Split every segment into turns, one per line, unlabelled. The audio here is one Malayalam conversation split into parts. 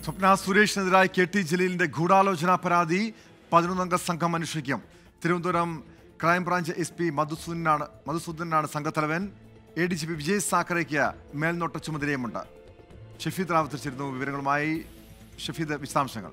സ്വപ്ന സുരേഷിനെതിരായ കെ ടി ജലീലിന്റെ ഗൂഢാലോചന പരാതി പതിനൊന്നംഗ സംഘം അന്വേഷിക്കും തിരുവനന്തപുരം ക്രൈംബ്രാഞ്ച് എസ് പി മധുസൂദനാണ് മധുസൂദനാണ് സംഘത്തലവൻ A D G P Vijay സാക്കറയ്ക്ക് മേൽനോട്ട ചുമതലയുമുണ്ട് ഷഫീദ് റാവത്ത് ചേരുന്നു വിവരങ്ങളുമായി ഷഫീദ് വിശദാംശങ്ങൾ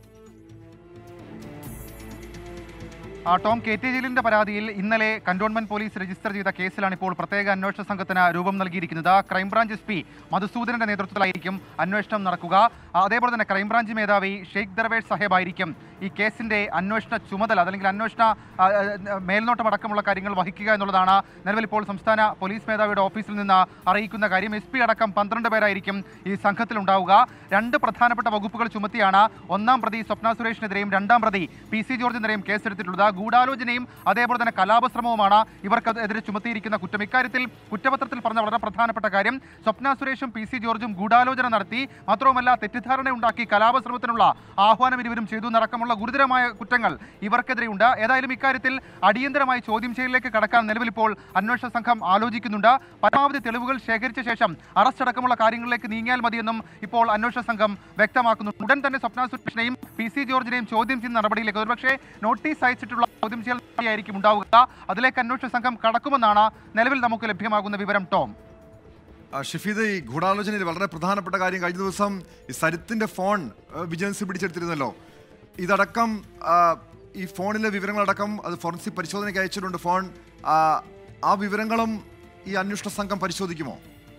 ആ, ടോം കെ ടി ജലീലിന്റെ പരാതിയിൽ ഇന്നലെ കന്റോൺമെന്റ് പോലീസ് രജിസ്റ്റർ ചെയ്ത കേസിലാണ് ഇപ്പോൾ പ്രത്യേക അന്വേഷണ സംഘത്തിന് രൂപം നൽകിയിരിക്കുന്നത് ക്രൈംബ്രാഞ്ച് എസ് പി മധുസൂദനന്റെ നേതൃത്വത്തിലായിരിക്കും അന്വേഷണം നടക്കുക ആ, അതേപോലെ തന്നെ ക്രൈംബ്രാഞ്ച് മേധാവി ഷെയ്ഖ് ദർവേഷ് സാഹേബ് ആയിരിക്കും ഈ കേസിന്റെ അന്വേഷണ ചുമതല അല്ലെങ്കിൽ അന്വേഷണ ആ, ആ, മേൽനോട്ടം അടക്കമുള്ള കാര്യങ്ങൾ വഹിക്കുക എന്നുള്ളതാണ് നിലവിൽ ഇപ്പോൾ സംസ്ഥാന പോലീസ് മേധാവിയുടെ ഓഫീസിൽ നിന്ന് അറിയിക്കുന്ന കാര്യം എസ് പി അടക്കം പന്ത്രണ്ട് പേരായിരിക്കും ഈ സംഘത്തിൽ ഉണ്ടാവുക രണ്ട് പ്രധാനപ്പെട്ട വകുപ്പുകൾ ചുമത്തിയാണ് ഒന്നാം പ്രതി സ്വപ്ന സുരേഷിനെതിരെയും രണ്ടാം പ്രതി പി സി ജോർജിനെതിരെയും കേസെടുത്തിട്ടുള്ളത് ഗൂഢാലോചനയും അതേപോലെ തന്നെ കലാപശ്രമവുമാണ് ഇവർക്കെതിരെ ചുമത്തിയിരിക്കുന്ന കുറ്റം ഇക്കാര്യത്തിൽ കുറ്റപത്രത്തിൽ പറഞ്ഞ വളരെ പ്രധാനപ്പെട്ട കാര്യം സ്വപ്ന സുരേഷും പി സി ജോർജും ഗൂഢാലോചന നടത്തി മാത്രവുമല്ല തെറ്റിദ്ധാരണ ഉണ്ടാക്കി കലാപശ്രമത്തിനുള്ള ആഹ്വാനം ഇരുവരും ചെയ്തു എന്നടക്കമുള്ള ഗുരുതരമായ കുറ്റങ്ങൾ ഇവർക്കെതിരെയുണ്ട് ഏതായാലും ഇക്കാര്യത്തിൽ അടിയന്തരമായി ചോദ്യം ചെയ്യലിലേക്ക് കടക്കാൻ നിലവിൽ ഇപ്പോൾ അന്വേഷണ സംഘം ആലോചിക്കുന്നുണ്ട് പരമാവധി തെളിവുകൾ ശേഖരിച്ച ശേഷം അറസ്റ്റ് അടക്കമുള്ള കാര്യങ്ങളിലേക്ക് നീങ്ങിയാൽ മതിയെന്നും ഇപ്പോൾ അന്വേഷണ സംഘം വ്യക്തമാക്കുന്നു ഉടൻ തന്നെ സ്വപ്ന സുരേഷിനെയും പി സി ജോർജിനെയും ചോദ്യം ചെയ്യുന്ന നടപടിയിലേക്ക് ഒരുപക്ഷെ നോട്ടീസ് അയച്ചിട്ടുള്ള ചോദ്യം ചെയ്യൽ നടപടിയായിരിക്കും ഉണ്ടാവുക അതിലേക്ക് അന്വേഷണ സംഘം കടക്കുമെന്നാണ് നിലവിൽ നമുക്ക് ലഭ്യമാകുന്ന വിവരം ടോം
ആ, ഷഫീദ് ഈ ഗൂഢാലോചനയിൽ വളരെ പ്രധാനപ്പെട്ട കാര്യം കഴിഞ്ഞ ദിവസം ഈ സരിത്തിന്റെ ഫോൺ ആ, വിജിലൻസ് പിടിച്ചെടുത്തിരുന്നല്ലോ ഇതടക്കം ആ, ഈ ഫോണിലെ വിവരങ്ങളടക്കം അത് ഫോറൻസിക് പരിശോധനയ്ക്ക് അയച്ചിട്ടുണ്ട് ഫോൺ ആ, ആ വിവരങ്ങളും ഈ അന്വേഷണ സംഘം പരിശോധിക്കുമോ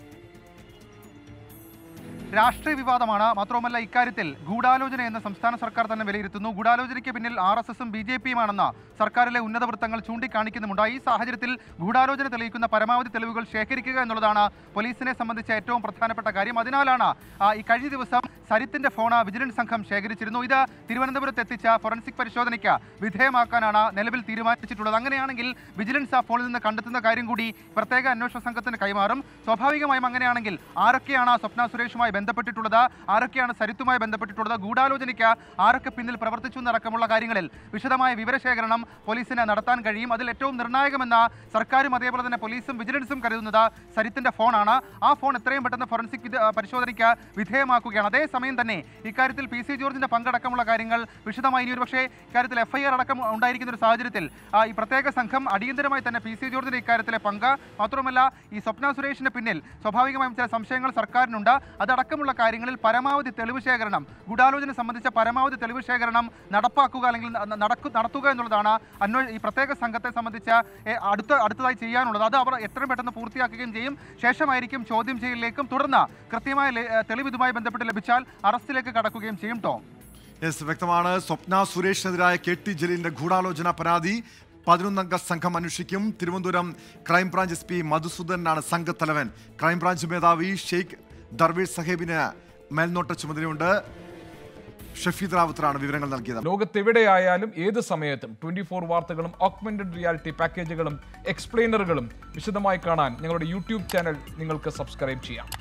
രാഷ്ട്രീയ വിവാദമാണ് മാത്രവുമല്ല ഇക്കാര്യത്തിൽ ഗൂഢാലോചന എന്ന് സംസ്ഥാന സർക്കാർ തന്നെ വിലയിരുത്തുന്നു ഗൂഢാലോചനയ്ക്ക് പിന്നിൽ ആർ എസ് എസും ബി ജെ പിയുമാണെന്ന് സർക്കാരിലെ ഉന്നത വൃത്തങ്ങൾ ചൂണ്ടിക്കാണിക്കുന്നുമുണ്ട് ഈ സാഹചര്യത്തിൽ ഗൂഢാലോചന തെളിയിക്കുന്ന പരമാവധി തെളിവുകൾ ശേഖരിക്കുക എന്നുള്ളതാണ് പോലീസിനെ സംബന്ധിച്ച ഏറ്റവും പ്രധാനപ്പെട്ട കാര്യം അതിനാലാണ് ആ, ഈ കഴിഞ്ഞ ദിവസം സരിത്തിന്റെ ഫോൺ വിജിലൻസ് സംഘം ശേഖരിച്ചിരുന്നു ഇത് തിരുവനന്തപുരത്ത് എത്തിച്ച ഫോറൻസിക് പരിശോധനയ്ക്ക് വിധേയമാക്കാനാണ് നിലവിൽ തീരുമാനിച്ചിട്ടുള്ളത് അങ്ങനെയാണെങ്കിൽ വിജിലൻസ് ആ ഫോണിൽ നിന്ന് കണ്ടെത്തുന്ന കാര്യം കൂടി പ്രത്യേക അന്വേഷണ സംഘത്തിന് കൈമാറും സ്വാഭാവികമായും അങ്ങനെയാണെങ്കിൽ ആരൊക്കെയാണ് സ്വപ്ന സുരേഷുമായി ബന്ധപ്പെട്ടിട്ടുള്ളത് ആരൊക്കെയാണ് സരിത്തുമായി ബന്ധപ്പെട്ടിട്ടുള്ളത് ഗൂഢാലോചനയ്ക്ക് ആരൊക്കെ പിന്നിൽ പ്രവർത്തിച്ചു എന്നടക്കമുള്ള കാര്യങ്ങളിൽ വിശദമായ വിവരശേഖരണം പോലീസിന് നടത്താൻ കഴിയും അതിൽ ഏറ്റവും നിർണായകമെന്ന സർക്കാരും അതേപോലെ തന്നെ പോലീസും വിജിലൻസും കരുതുന്നത് സരിത്തിന്റെ ഫോണാണ് ആ ഫോൺ എത്രയും പെട്ടെന്ന് ഫോറൻസിക് വിധ- പരിശോധനയ്ക്ക് വിധേയമാക്കുകയാണ് അതേസമയം തന്നെ ഇക്കാര്യത്തിൽ പി സി ജോർജിന്റെ പങ്കടക്കമുള്ള കാര്യങ്ങൾ വിശദമായി ഇനി ഒരുപക്ഷേ ഇക്കാര്യത്തിൽ എഫ്ഐആർ അടക്കം ഉണ്ടായിരിക്കുന്ന ഒരു സാഹചര്യത്തിൽ ആ, ഈ പ്രത്യേക സംഘം അടിയന്തരമായി തന്നെ പി സി ജോർജിന്റെ ഇക്കാര്യത്തിലെ പങ്ക് മാത്രമല്ല ഈ സ്വപ്ന സുരേഷിന്റെ പിന്നിൽ സ്വാഭാവികമായും ചില സംശയങ്ങൾ സർക്കാരിനുണ്ട് അതടക്കമുള്ള കാര്യങ്ങളിൽ പരമാവധി തെളിവ് ശേഖരണം ഗൂഢാലോചന സംബന്ധിച്ച പരമാവധി തെളിവ് ശേഖരണം നടപ്പാക്കുക അല്ലെങ്കിൽ ന- നടക്കു നടത്തുക എന്നുള്ളതാണ് അന്വേ ഈ പ്രത്യേക സംഘത്തെ സംബന്ധിച്ച് ഏ, അടുത്ത അടുത്തതായി ചെയ്യാനുള്ളത് അത് അവർ എത്രയും പെട്ടെന്ന് പൂർത്തിയാക്കുകയും ചെയ്യും ശേഷമായിരിക്കും ചോദ്യം ചെയ്യലിലേക്കും തുടർന്ന് കൃത്യമായ ലെ- ഏ, തെളിവ് ഇതുമായി ബന്ധപ്പെട്ട് ലഭിച്ചാൽ അറസ്റ്റിലേക്ക് കടക്കുകയും ചെയ്യും ടോം
യെസ് വ്യക്തമാണ് സ്വപ്ന സുരേഷിനെതിരായ കെ ടി ജലീലിന്റെ ഗൂഢാലോചന പരാതി പതിനൊന്നംഗ സംഘം അന്വേഷിക്കും തിരുവനന്തപുരം ക്രൈംബ്രാഞ്ച് എസ് പി മധുസൂദനാണ് സംഘത്തലവൻ ക്രൈംബ്രാഞ്ച് മേധാവി ഷെയ്ഖ് ദർവേഷ് സഹേബിന് മേൽനോട്ട ചുമതലയുണ്ട് ഷഫീദ് റാവുത്തറാണ് വിവരങ്ങൾ നൽകിയത്
ലോകത്തെവിടെയായാലും ഏത് സമയത്തും ട്വന്റി ഫോർ വാർത്തകളും ഓഗ്മെന്റഡ് റിയാലിറ്റി പാക്കേജുകളും എക്സ്പ്ലെയിനറുകളും വിശദമായി കാണാൻ ഞങ്ങളുടെ യൂട്യൂബ് ചാനൽ നിങ്ങൾക്ക് സബ്സ്ക്രൈബ് ചെയ്യാം